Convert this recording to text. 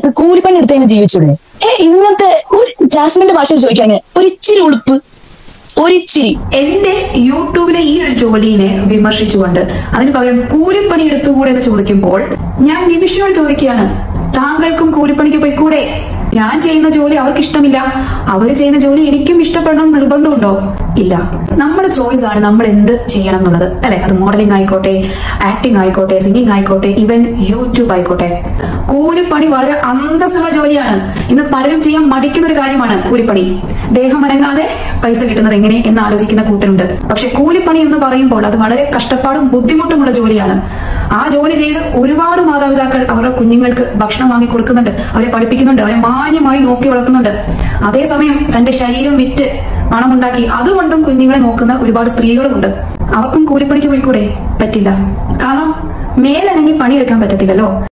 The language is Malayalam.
എടുത്ത് കൂലിപ്പണി എടുത്ത് കഴിഞ്ഞ് ജീവിച്ചൂടെ ഏ ഇന്നത്തെ ഒരു ജാസ്മിന്റെ ഭാഷ ചോദിക്കുകയാണെങ്കിൽ ഒരിച്ചിരി ഉളുപ്പ് ഒരിച്ചിരി എന്റെ യൂട്യൂബിലെ ഈ ഒരു ജോലിനെ വിമർശിച്ചുകൊണ്ട് അതിന് പകരം കൂലിപ്പണി എടുത്തുകൂടെ എന്ന് ചോദിക്കുമ്പോൾ ഞാൻ നിമിഷയോട് ചോദിക്കുകയാണ് താങ്കൾക്കും കൂലിപ്പണിക്ക് പോയിക്കൂടെ ഞാൻ ചെയ്യുന്ന ജോലി അവർക്ക് ഇഷ്ടമില്ല അവർ ചെയ്യുന്ന ജോലി എനിക്കും ഇഷ്ടപ്പെടണം എന്ന് നിർബന്ധമുണ്ടോ ഇല്ല നമ്മുടെ ചോയ്സ് ആണ് നമ്മൾ എന്ത് ചെയ്യണം എന്നുള്ളത് അല്ലെ അത് മോഡലിംഗ് ആയിക്കോട്ടെ ആക്ടിംഗ് ആയിക്കോട്ടെ സിംഗിങ് ആയിക്കോട്ടെ ഈവൻ യൂട്യൂബ് ആയിക്കോട്ടെ കൂലിപ്പണി വളരെ അന്തസ്സുള്ള ജോലിയാണ് ഇന്ന് പലരും ചെയ്യാൻ മടിക്കുന്ന ഒരു കാര്യമാണ് കൂലിപ്പണി ദേഹം അനങ്ങാതെ പൈസ കിട്ടുന്നത് എങ്ങനെ എന്ന് ആലോചിക്കുന്ന കൂട്ടരുണ്ട് പക്ഷെ കൂലിപ്പണി എന്ന് പറയുമ്പോൾ അത് വളരെ കഷ്ടപ്പാടും ബുദ്ധിമുട്ടുമുള്ള ജോലിയാണ് ആ ജോലി ചെയ്ത് ഒരുപാട് മാതാപിതാക്കൾ അവരുടെ കുഞ്ഞുങ്ങൾക്ക് ഭക്ഷണം വാങ്ങി കൊടുക്കുന്നുണ്ട് അവരെ പഠിപ്പിക്കുന്നുണ്ട് അവരെ മാന്യമായി നോക്കി വളർത്തുന്നുണ്ട് അതേസമയം തന്റെ ശരീരം വിറ്റ് പണമുണ്ടാക്കി അതുകൊണ്ടും കുഞ്ഞുങ്ങളെ നോക്കുന്ന ഒരുപാട് സ്ത്രീകളുമുണ്ട് അവർക്കും കൂലിപ്പണിക്ക് പോയിക്കൂടെ പറ്റില്ല കാരണം മേലനങ്ങി പണിയെടുക്കാൻ പറ്റത്തില്ലല്ലോ